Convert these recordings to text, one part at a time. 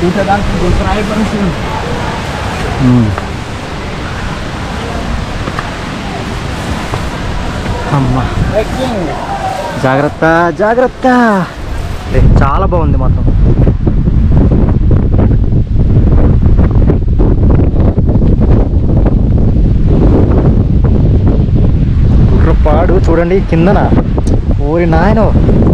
Udah dan subscriber sih. అమ్మా Trekking. జాగ్రత్త జాగ్రత్త ఏ, చాలా బాగుంది మొత్తం పాడు చూడండి కిందన ఓరి నాయనో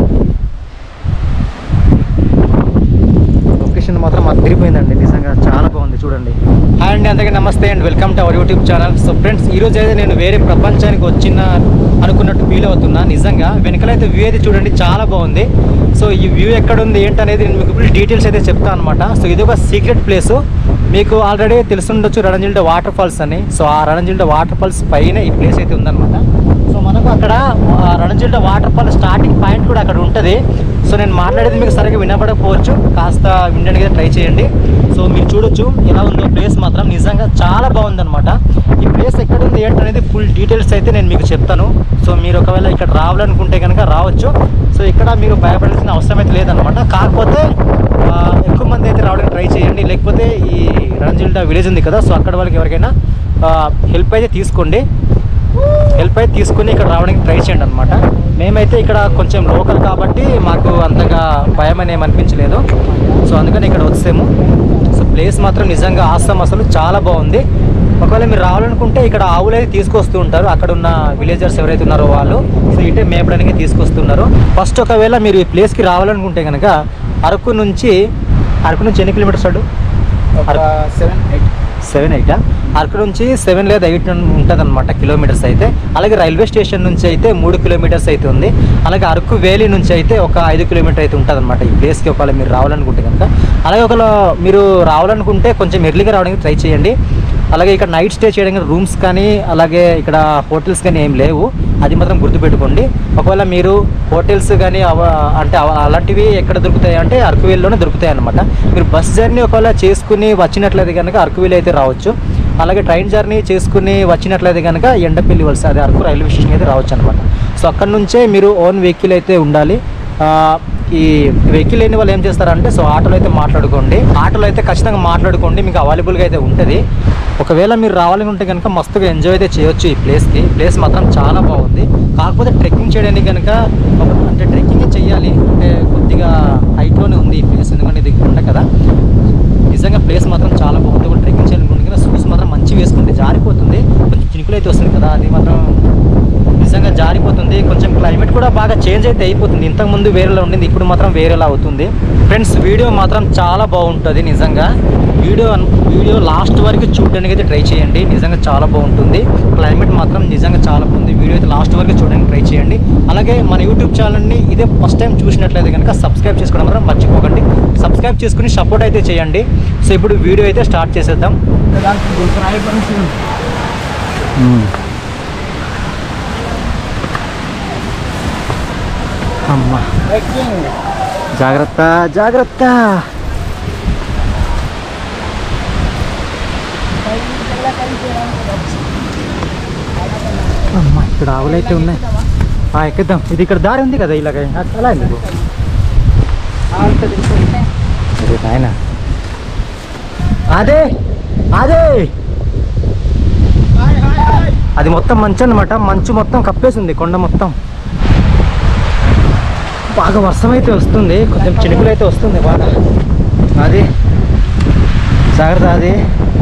లొకేషన్ మాత్రం అదిరిపోయిందండి నిజంగా చాలా బాగుంది చూడండి హాయ్ అండి అందరికీ నమస్తే and welcome to our YouTube channel so friends ఈ రోజు అయితే నేను వేరే ప్రపంచానికి వచ్చిన అనుకున్నట్టు ఫీల్ అవుతున్నా నిజంగా వెనకలైతే వ్యూ అయితే చూడండి చాలా బాగుంది సో ఈ వ్యూ ఎక్కడ ఉంది ఏంటనేది నేను మీకు ఇప్పుడు డీటెయిల్స్ అయితే చెప్తాను అనమాట సో ఇది ఒక సీక్రెట్ ప్లేస్ మీకు ఆల్రెడీ తెలుసుండొచ్చు రణజిల్డ వాటర్ ఫాల్స్ అని సో ఆ రణజిల్డ వాటర్ ఫాల్స్ పైన ఈ ప్లేస్ అయితే ఉందన్నమాట సో మనకు అక్కడ ఆ Ranajilda water fall starting point కూడా అక్కడ ఉంటుంది సో నేను మాట్లాడేది మీకు సరిగ్గా వినపడకపోవచ్చు కాస్త వినడానికి ట్రై చేయండి సో మీరు చూడొచ్చు ఎలా ఉందో ప్లేస్ మాత్రం నిజంగా చాలా బాగుందన్నమాట ఈ ప్లేస్ ఎక్కడ ఉంది ఏంటనేది ఫుల్ డీటెయిల్స్ అయితే నేను మీకు చెప్తాను సో మీరు ఒకవేళ ఇక్కడ రావాలనుకుంటే కనుక రావచ్చు సో ఇక్కడ మీరు భయపడాల్సిన అవసరం అయితే లేదనమాట కాకపోతే ఆ, ఎక్కువ మంది అయితే రావడానికి ట్రై చేయండి లేకపోతే ఈ రణజిల్డా విలేజ్ ఉంది కదా సో అక్కడ వాళ్ళకి ఎవరికైనా హెల్ప్ అయితే తీసుకోండి హెల్ప్ అయితే తీసుకుని ఇక్కడ రావడానికి ట్రై చేయండి అనమాట మేమైతే ఇక్కడ కొంచెం లోకల్ కాబట్టి మాకు అంతగా భయం అని ఏమనిపించలేదు సో అందుకని ఇక్కడ వచ్చాము సో ప్లేస్ మాత్రం నిజంగా ఆసం అసలు చాలా బాగుంది ఒకవేళ మీరు రావాలనుకుంటే ఇక్కడ ఆవులు అయితే తీసుకొస్తూ ఉంటారు అక్కడ ఉన్న విలేజర్స్ ఎవరైతే ఉన్నారో వాళ్ళు సో ఇటే మేపడానికి తీసుకొస్తున్నారు ఫస్ట్ ఒకవేళ మీరు ఈ ప్లేస్కి రావాలనుకుంటే కనుక అరకు నుంచి అరకు నుంచి ఎన్ని కిలోమీటర్స్ అడు ఒక seven eight seven eight Araku నుంచి సెవెన్ లేదా ఎయిట్ ఉంటుంది అనమాట కిలోమీటర్స్ అయితే అలాగే రైల్వే స్టేషన్ నుంచి అయితే మూడు కిలోమీటర్స్ అయితే ఉంది అలాగే అరకు వేలి నుంచి అయితే ఒక ఐదు కిలోమీటర్ అయితే ఉంటుంది అనమాట ఈ ప్లేస్కి ఒకవేళ మీరు రావాలనుకుంటే కనుక అలాగే ఒకవేళ మీరు రావాలనుకుంటే కొంచెం ఎర్లీగా రావడానికి ట్రై చేయండి అలాగే ఇక్కడ నైట్ స్టే చేయడానికి రూమ్స్ కానీ అలాగే ఇక్కడ హోటల్స్ కానీ ఏం లేవు అది మాత్రం గుర్తుపెట్టుకోండి ఒకవేళ మీరు హోటల్స్ కానీ అవ అంటే అవ- అలాంటివి ఎక్కడ దొరుకుతాయి అంటే అరకువేలిలోనే దొరుకుతాయి అనమాట మీరు బస్ జర్నీ ఒకవేళ చేసుకుని వచ్చినట్లయితే కనుక అరకువేలి అయితే రావచ్చు అలాగే ట్రైన్ జర్నీ చేసుకుని వచ్చినట్లయితే కనుక ఎండపల్లి వలస అది అరకు రైల్వే స్టేషన్ అయితే రావచ్చు అనమాట సో అక్కడ నుంచే మీరు ఓన్ వెహికల్ అయితే ఉండాలి ఆ, ఈ వెహికల్ లేని వాళ్ళు ఏం చేస్తారంటే సో ఆటోలో అయితే మాట్లాడుకోండి ఆటోలో అయితే ఖచ్చితంగా మాట్లాడుకోండి మీకు అవైలబుల్గా అయితే ఉంటుంది ఒకవేళ మీరు రావాలనుకుంటే కనుక మస్తుగా ఎంజాయ్ అయితే చేయొచ్చు ఈ ప్లేస్కి ప్లేస్ మాత్రం చాలా బాగుంది కాకపోతే ట్రెక్కింగ్ చేయడానికి కనుక ఒక- అంటే ట్రెక్కింగ్ చేయాలి అంటే కొద్దిగా హైట్లోనే ఉంది ఈ ప్లేస్ ఎందుకంటే ఇది కొండ కదా నిజంగా ప్లేస్ మాత్రం చాలా బాగుంది ఒక ట్రెక్కింగ్ చేయాలనుకుంటే కనుక షూస్ మాత్రం మంచి వేసుకుంటే జారిపోతుంది కొంచెం చినుకులు అయితే వస్తుంది కదా అది మాత్రం నిజంగా జారిపోతుంది కొంచెం క్లైమేట్ కూడా బాగా చేంజ్ అయితే అయిపోతుంది ఇంతకుముందు వేరేలా ఉండింది ఇప్పుడు మాత్రం వేరేలా అవుతుంది ఫ్రెండ్స్ వీడియో మాత్రం చాలా బాగుంటుంది నిజంగా వీడియో అన్- వీడియో లాస్ట్ వరకు చూడడానికి అయితే ట్రై చేయండి నిజంగా చాలా బాగుంటుంది క్లైమేట్ మాత్రం నిజంగా చాలా బాగుంది వీడియో అయితే లాస్ట్ వరకు చూడడానికి ట్రై చేయండి అలాగే మన యూట్యూబ్ ఛానల్ని ఇదే ఫస్ట్ టైం చూసినట్లయితే కనుక సబ్స్క్రైబ్ చేసుకోవడం మాత్రం మర్చిపోకండి సబ్స్క్రైబ్ చేసుకుని సపోర్ట్ అయితే చేయండి సో ఇప్పుడు వీడియో అయితే స్టార్ట్ చేసేద్దాం Udah dan subscriber sih. అమ్మా Trekking. జాగ్రత్త జాగ్రత్త అమ్మా ఇక్కడ ఆవులు అయితే ఉన్నాయి ఆ, ఎక్కిద్దాం ఇది ఇక్కడ దారి ఉంది కదా ఇలాగ అలా ఎందుకు అరే నాయన అదే అదే Hai hai hai. అది మొత్తం మంచు అనమాట మంచు మొత్తం కప్పేసింది కొండ మొత్తం బాగా వర్షం అయితే వస్తుంది కొంచెం చినుకులు అయితే వస్తుంది బాగా అది జాగ్రత్త అది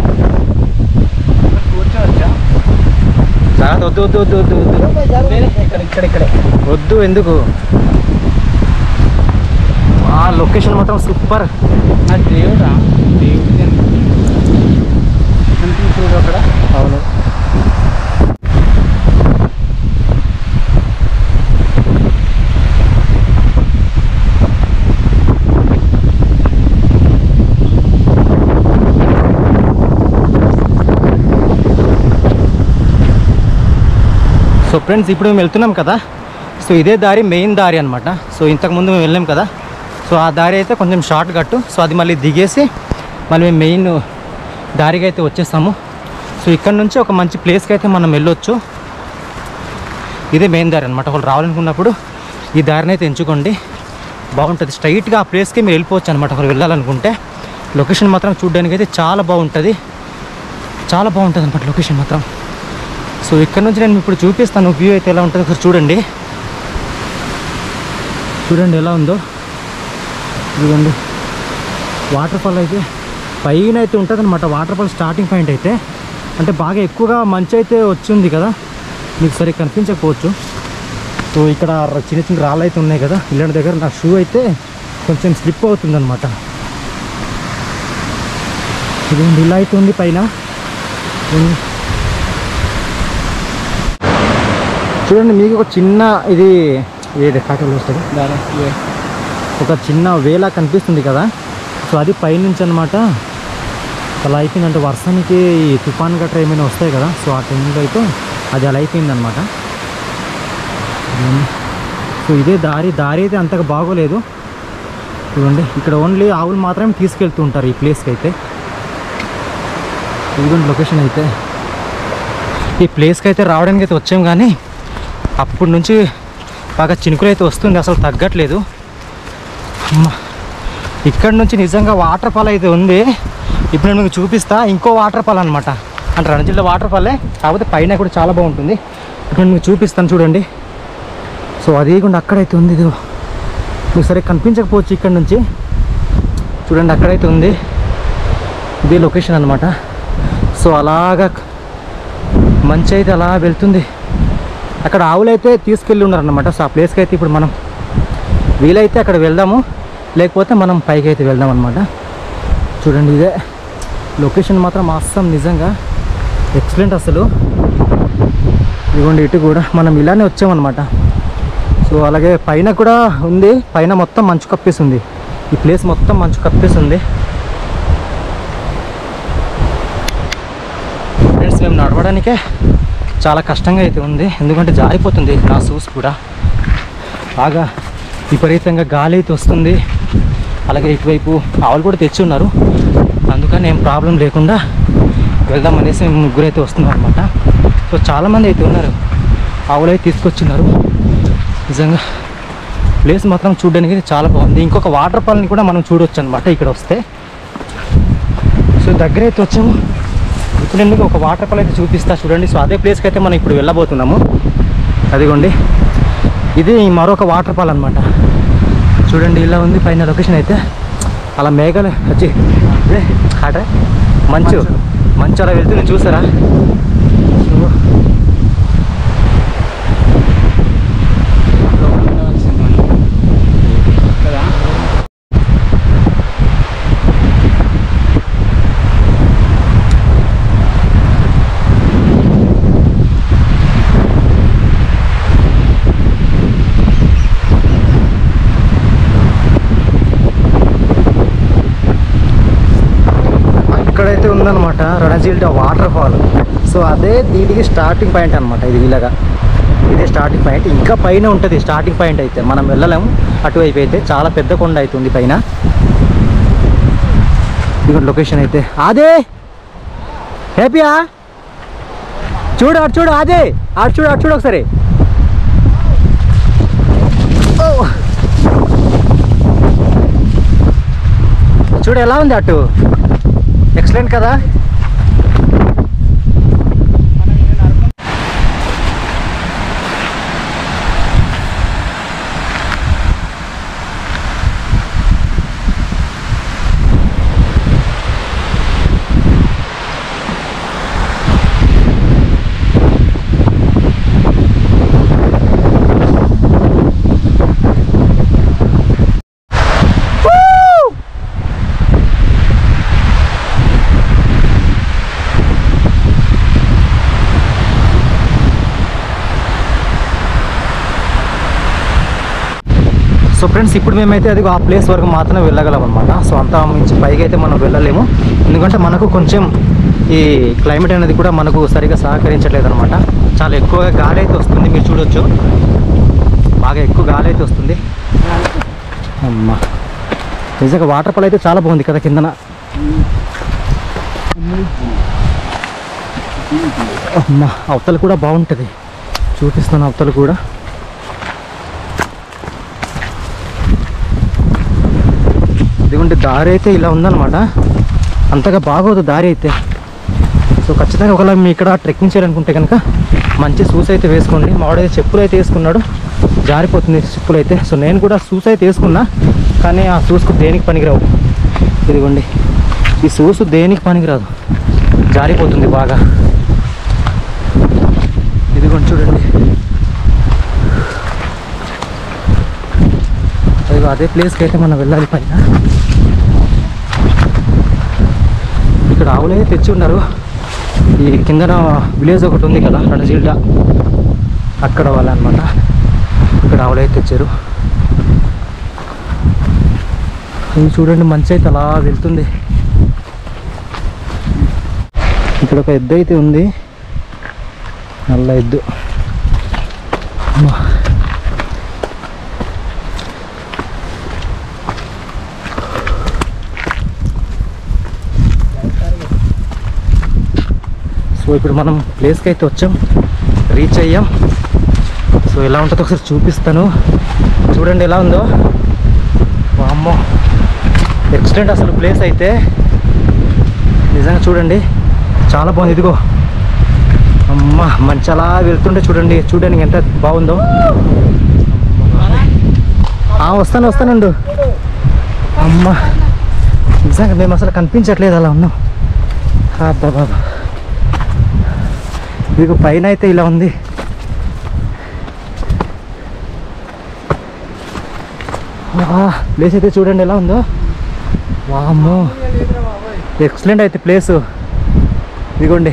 కూర్చోవచ్చా జాగ్రత్త వద్దు వద్దు వద్దు వద్దు వద్దు ఇక్కడ ఇక్కడ ఇక్కడే వద్దు ఎందుకు ఆ లొకేషన్ మాత్రం సూపర్ ఆ దేవుడా దేవుడి కనిపించి చూడు అక్కడ అవును సో ఫ్రెండ్స్ ఇప్పుడు మేము వెళ్తున్నాం కదా సో ఇదే దారి మెయిన్ దారి అనమాట సో ఇంతకుముందు మేము వెళ్ళాం కదా సో ఆ దారి అయితే కొంచెం షార్ట్ కట్ సో అది మళ్ళీ దిగేసి మళ్ళీ మేము మెయిన్ దారికి అయితే వచ్చేస్తాము సో ఇక్కడ నుంచి ఒక మంచి ప్లేస్కి అయితే మనం వెళ్ళొచ్చు ఇదే మెయిన్ దారి అనమాట వాళ్ళు రావాలనుకున్నప్పుడు ఈ దారిని అయితే ఎంచుకోండి బాగుంటుంది స్ట్రైట్గా ఆ ప్లేస్కి మీరు వెళ్ళిపోవచ్చు అనమాట ఒకరు వెళ్ళాలనుకుంటే లొకేషన్ మాత్రం చూడడానికి అయితే చాలా బాగుంటుంది చాలా బాగుంటుంది అనమాట లొకేషన్ మాత్రం సో ఇక్కడ నుంచి నేను ఇప్పుడు చూపిస్తాను వ్యూ అయితే ఎలా ఉంటుందో ఒకసారి చూడండి చూడండి ఎలా ఉందో చూడండి వాటర్ ఫాల్ అయితే పైన అయితే ఉంటుంది అనమాట వాటర్ ఫాల్ స్టార్టింగ్ పాయింట్ అయితే అంటే బాగా ఎక్కువగా మంచి అయితే వచ్చింది కదా మీకు సరిగ్గా కనిపించకపోవచ్చు సో ఇక్కడ ర- చిన్న చిన్న రాళ్ళు అయితే ఉన్నాయి కదా ఇలాంటి దగ్గర నా షూ అయితే కొంచెం స్లిప్ అవుతుందన్నమాట ఇదేంటి ఇలా అయితే ఉంది పైన ఉంది. చూడండి మీకు ఒక చిన్న ఇది ఏది కాటలు వస్తుంది దాని ఇవే. ఒక చిన్న వేలా కనిపిస్తుంది కదా సో అది పైనుంచి అనమాట అలా అయిపోయిందంటే వర్షానికి ఈ తుఫాన్ గట్రా ఏమైనా వస్తాయి కదా సో ఆ టైంలో అయితే అది అలా అయిపోయింది అనమాట సో ఇదే దారి దారి అయితే అంతగా బాగోలేదు చూడండి ఇక్కడ ఓన్లీ ఆవులు మాత్రమే తీసుకెళ్తూ ఉంటారు ఈ ప్లేస్కి అయితే ఇదిగోండి లొకేషన్ అయితే ఈ ప్లేస్కి అయితే రావడానికి అయితే వచ్చాం కానీ అప్పటి నుంచి బాగా చినుకులు అయితే వస్తుంది అసలు తగ్గట్లేదు అమ్మా. ఇక్కడ నుంచి నిజంగా వాటర్ ఫాల్ అయితే ఉంది ఇప్పుడు నేను మీకు చూపిస్తా ఇంకో వాటర్ ఫాల్ అనమాట అంటే రణజిల్లో వాటర్ ఫాలే కాకపోతే పైన కూడా చాలా బాగుంటుంది ఇప్పుడు నేను మీకు చూపిస్తాను చూడండి సో అది కూడా అక్కడైతే ఉంది ఇది మీకు సరే కనిపించకపోవచ్చు ఇక్కడ నుంచి చూడండి అక్కడైతే ఉంది ఇదే లొకేషన్ అనమాట సో అలాగా మంచి అయితే అలా వెళ్తుంది అక్కడ ఆవులు అయితే తీసుకెళ్ళి ఉన్నారనమాట సో ఆ ప్లేస్కి అయితే ఇప్పుడు మనం వీలైతే అక్కడ వెళ్దాము లేకపోతే మనం పైకి అయితే వెళ్దాం అనమాట చూడండి ఇదే లొకేషన్ మాత్రం అస్సం నిజంగా ఎక్సలెంట్ అసలు ఇదిగోండి ఇటు కూడా మనం ఇలానే వచ్చామన్నమాట సో అలాగే పైన కూడా ఉంది పైన మొత్తం మంచు కప్పేసి ఉంది ఈ ప్లేస్ మొత్తం మంచు కప్పేసి ఉంది ఫ్రెండ్స్ మేము నడవడానికే చాలా కష్టంగా అయితే ఉంది ఎందుకంటే జారిపోతుంది నా షూస్ కూడా బాగా విపరీతంగా గాలి అయితే వస్తుంది అలాగే ఇటువైపు ఆవులు కూడా తెచ్చి ఉన్నారు అందుకని ఏం ప్రాబ్లం లేకుండా వెళ్దాం అనేసి మేము ముగ్గురు అయితే వస్తున్నాం అనమాట సో చాలామంది అయితే ఉన్నారు ఆవులు అయితే తీసుకొచ్చిన్నారు నిజంగా ప్లేస్ మాత్రం చూడడానికి అయితే చాలా బాగుంది ఇంకొక వాటర్ ఫాల్ని కూడా మనం చూడొచ్చు అనమాట ఇక్కడ వస్తే సో దగ్గర అయితే వచ్చాము ఇప్పుడు ఎందుకు ఒక వాటర్ ఫాల్ అయితే చూపిస్తా చూడండి సో అదే ప్లేస్కి అయితే మనం ఇప్పుడు వెళ్ళబోతున్నాము అదిగోండి ఇది మరొక వాటర్ ఫాల్ అనమాట చూడండి ఇలా ఉంది పైన లొకేషన్ అయితే అలా మేఘాలు వచ్చి ఇదే ఆట మంచు మంచు అలా వెళ్తుంది చూసారా సో లోపల ఉండవలసింది మనం. కదా అక్కడైతే ఉందన్నమాట రణజీల్ట వాటర్ ఫాల్ సో అదే దీనికి స్టార్టింగ్ పాయింట్ అనమాట ఇది ఇలాగా ఇదే స్టార్టింగ్ పాయింట్ ఇంకా పైన ఉంటుంది స్టార్టింగ్ పాయింట్ అయితే మనం వెళ్ళలేము అటువైపు అయితే చాలా పెద్ద కొండ అవుతుంది పైన ఇదిగో లొకేషన్ అయితే అదే హ్యాపీయా చూడు అటు చూడు అదే అటు చూడు అటు చూడు ఒకసారి ఓ. చూడు ఎలా ఉంది అటు ఎక్సలెంట్ కదా సో ఫ్రెండ్స్ ఇప్పుడు మేమైతే అది ఆ ప్లేస్ వరకు మాత్రమే వెళ్ళగలం అనమాట సో అంతా మించి పైకి అయితే మనం వెళ్ళలేము ఎందుకంటే మనకు కొంచెం ఈ క్లైమేట్ అనేది కూడా మనకు సరిగా సహకరించట్లేదు అనమాట చాలా ఎక్కువగా గాలి అయితే వస్తుంది మీరు చూడొచ్చు బాగా ఎక్కువ గాలి అయితే వస్తుంది అమ్మా నిజంగా వాటర్ ఫాల్ అయితే చాలా బాగుంది కదా కిందన అమ్మా అవతల కూడా బాగుంటుంది చూపిస్తాను అవతల కూడా ఇదిగోండి దారి అయితే ఇలా ఉందన్నమాట అంతగా బాగోదు దారి అయితే సో ఖచ్చితంగా ఒకవేళ మీ ఇక్కడ ట్రెక్కింగ్ చేయాలనుకుంటే కనుక మంచి షూస్ అయితే వేసుకోండి మావాడైతే చెప్పులు అయితే వేసుకున్నాడు జారిపోతుంది చెప్పులు అయితే సో నేను కూడా షూస్ అయితే వేసుకున్నా కానీ ఆ షూస్కు దేనికి పనికిరావు ఇదిగోండి ఈ షూస్ దేనికి పనికిరాదు జారిపోతుంది బాగా ఇదిగోండి చూడండి అదిగో అదే ప్లేస్కి అయితే మనం వెళ్ళాలి పైన ఇక్కడ ఆవులే తెచ్చి ఉన్నారు ఈ కిందన విలేజ్ ఒకటి ఉంది కదా రణజిల్డా అక్కడ వాళ్ళు అనమాట ఇక్కడ ఆవులే తెచ్చారు ఇది చూడండి మంచి అయితే అలా వెళ్తుంది ఇక్కడ ఒక ఎద్దు అయితే ఉంది నల్ల ఎద్దు అమ్మా. సో ఇప్పుడు మనం ప్లేస్కి అయితే వచ్చాం రీచ్ అయ్యాం సో ఎలా ఉంటుందో ఒకసారి చూపిస్తాను చూడండి ఎలా ఉందో వామ్మో ఎక్సలెంట్ అసలు ప్లేస్ అయితే నిజంగా చూడండి చాలా బాగుంది ఇదిగో అమ్మ మంచి అలా వెళ్తుంటే చూడండి చూడడానికి ఎంత బాగుందో ఆ, వస్తాను వస్తానండు అమ్మ నిజంగా మేము అసలు కనిపించట్లేదు అలా ఉన్నాం అబ్బా బాబా ఇదిగో పైన అయితే ఇలా ఉంది ప్లేస్ అయితే చూడండి ఎలా ఉందో వామ్మో ఎక్సలెంట్ అయితే ప్లేస్ ఇదిగోండి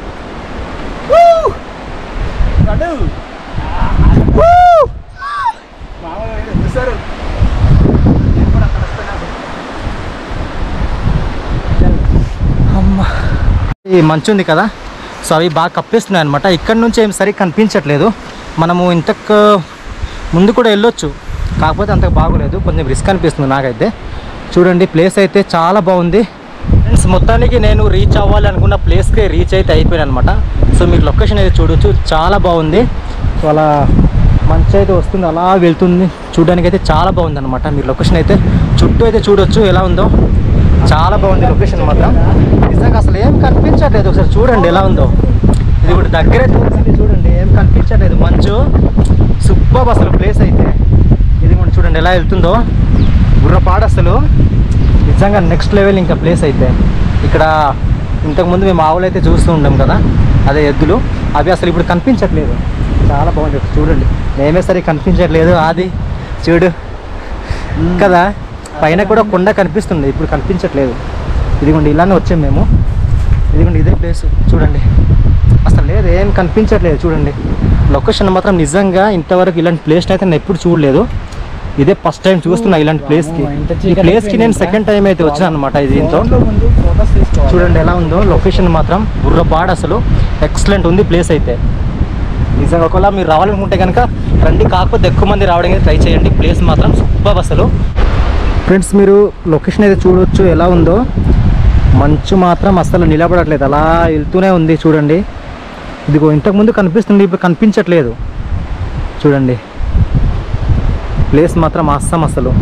అమ్మా ఈ మంచు ఉంది కదా సో అవి బాగా కప్పేస్తున్నాయి అనమాట ఇక్కడ నుంచి ఏం సరిగ్గా కనిపించట్లేదు మనము ఇంతకు ముందు కూడా వెళ్ళొచ్చు కాకపోతే అంతకు బాగోలేదు కొంచెం రిస్క్ అనిపిస్తుంది నాకైతే చూడండి ప్లేస్ అయితే చాలా బాగుంది ఫ్రెండ్స్ మొత్తానికి నేను రీచ్ అవ్వాలి అనుకున్న ప్లేస్కి రీచ్ అయితే అయిపోయాను అనమాట సో మీరు లొకేషన్ అయితే చూడొచ్చు చాలా బాగుంది సో అలా మంచి అయితే వస్తుంది అలా వెళ్తుంది చూడడానికి అయితే చాలా బాగుంది అనమాట మీరు లొకేషన్ అయితే చుట్టూ అయితే చూడొచ్చు ఎలా ఉందో చాలా బాగుంది లొకేషన్ మాత్రం నిజంగా అసలు ఏం కనిపించట్లేదు ఒకసారి చూడండి ఎలా ఉందో ఇది కూడా దగ్గరే చూసింది చూడండి ఏం కనిపించట్లేదు మంచు సూపర్ అసలు ప్లేస్ అయితే ఇది కూడా చూడండి ఎలా వెళ్తుందో గుర్రపాడు అసలు నిజంగా నెక్స్ట్ లెవెల్ ఇంకా ప్లేస్ అయితే ఇక్కడ ఇంతకుముందు మేము ఆవులు అయితే చూస్తూ ఉంటాం కదా అదే ఎద్దులు అవి అసలు ఇప్పుడు కనిపించట్లేదు చాలా బాగుంది చూడండి మేమే సరే కనిపించట్లేదు అది చూడు కదా పైన కూడా కొండ కనిపిస్తుంది ఇప్పుడు కనిపించట్లేదు ఇదిగోండి ఇలానే వచ్చాం మేము ఇదిగోండి ఇదే ప్లేస్ చూడండి అసలు లేదు ఏం కనిపించట్లేదు చూడండి లొకేషన్ మాత్రం నిజంగా ఇంతవరకు ఇలాంటి ప్లేస్ అయితే నేను ఎప్పుడు చూడలేదు ఇదే ఫస్ట్ టైం చూస్తున్నా ఇలాంటి ప్లేస్కి ఈ ప్లేస్కి నేను సెకండ్ టైం అయితే వచ్చాను అనమాట ఇది దీంతో చూడండి ఎలా ఉందో లొకేషన్ మాత్రం బుర్రపాడు అసలు ఎక్సలెంట్ ఉంది ప్లేస్ అయితే నిజంగా ఒకవేళ మీరు రావాలనుకుంటే కనుక రండి కాకపోతే ఎక్కువ మంది రావడానికి ట్రై చేయండి ప్లేస్ మాత్రం సూపర్ అసలు ఫ్రెండ్స్ మీరు లొకేషన్ అయితే చూడొచ్చు ఎలా ఉందో మంచు మాత్రం అసలు నిలబడట్లేదు అలా వెళ్తూనే ఉంది చూడండి ఇదిగో ఇంతకుముందు కనిపిస్తుంది ఇప్పుడు కనిపించట్లేదు చూడండి ప్లేస్ మాత్రం అస్సం అసలు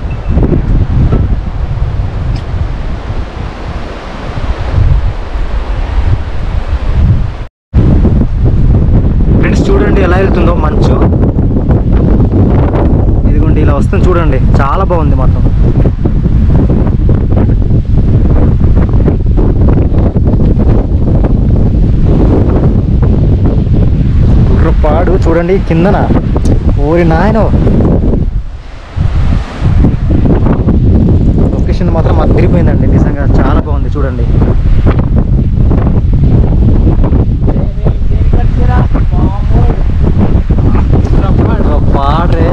ఫ్రెండ్స్ చూడండి ఎలా వెళ్తుందో మంచు ఇదిగోండి ఇలా వస్తుంది చూడండి చాలా బాగుంది మొత్తం పాడు చూడండి కిందన ఓరి నాయనో లొకేషన్ మాత్రం అదిరిపోయిందండి నిజంగా చాలా బాగుంది చూడండి పాడ్రే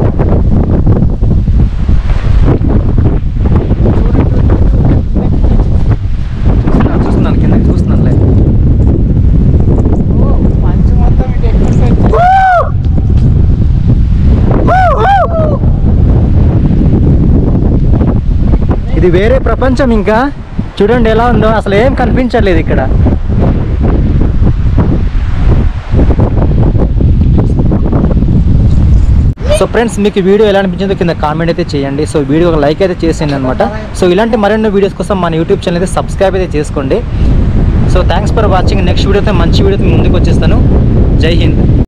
చూస్తున్నాను చూస్తున్నాను కిందకి చూస్తున్నానులే మంచు మొత్తం ఇటు ఎక్కువ ఇది వేరే ప్రపంచం ఇంకా చూడండి ఎలా ఉందో అసలు ఏం కనిపించట్లేదు ఇక్కడ సో ఫ్రెండ్స్ మీకు ఈ వీడియో ఎలా అనిపించిందో కింద కామెంట్ అయితే చేయండి సో వీడియో ఒక లైక్ అయితే చేసేయండి అనమాట సో ఇలాంటి మరెన్నో వీడియోస్ కోసం మన యూట్యూబ్ ఛానల్ అయితే సబ్స్క్రైబ్ అయితే చేసుకోండి so thanks for watching next వీడియోతో మంచి వీడియోతో ముందుకు వచ్చేస్తాను జై హింద్